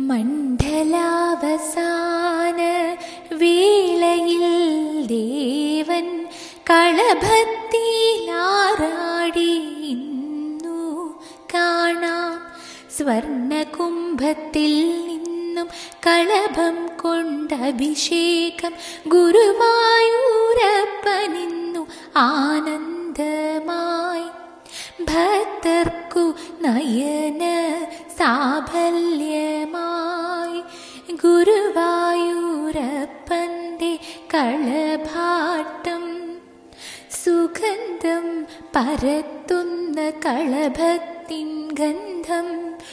മണ്ഡലാവസാന വേളയിൽ ദേവൻ കളഭത്തിലാറാടി ഇന്നു കാണാം സ്വർണകുംഭത്തിൽ നിന്നും കളഭം കൊണ്ടഭിഷേകം ഗുരുവായൂരപ്പനിന്നു ആനന്ദമായി ഭക്തർക്കു നയന സാഫല്യമായി ഗുരുവായൂരപ്പന്റെ കളഭാട്ടം സുഗന്ധം പരത്തുന്ന കളഭത്തിൻ ഗന്ധം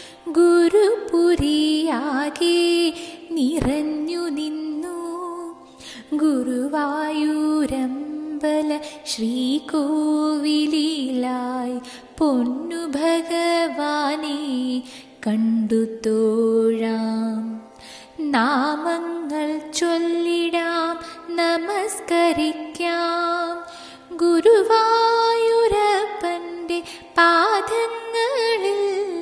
ഗുരുപുരിയാകെ നിറഞ്ഞു നിന്നു ഗുരുവായൂരമ്പല ശ്രീകോവിലായി പൊന്നു ഭഗവാനെ കണ്ടു തോഴാം നാമങ്ങൾ ചൊല്ലിടാം നമസ്കരിക്കാം ഗുരുവായൂരപ്പന്റെ പാദങ്ങളിൽ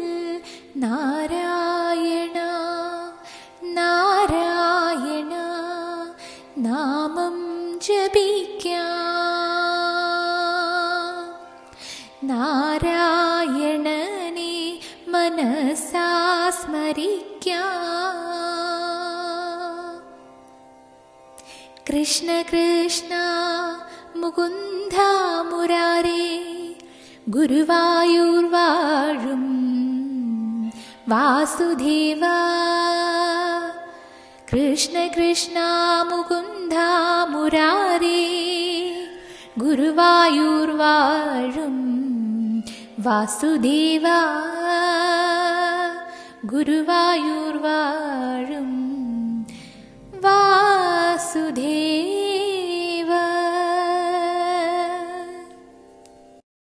നാരായണ നാരായണ നാമം ജപിക്കാം നാരായണനെ മനസാ സ്മരിക്കാം കൃഷ്ണ കൃഷ്ണ മുകുന്ദ മുരാരേ ഗുരുവായൂർ വാഴും വാസുദേവ കൃഷ്ണ കൃഷ്ണ മുകുന്ദ മുരാരേ ഗുരുവായൂർ വാഴും വാസുദേവ ഗുരുവായൂർ വാഴും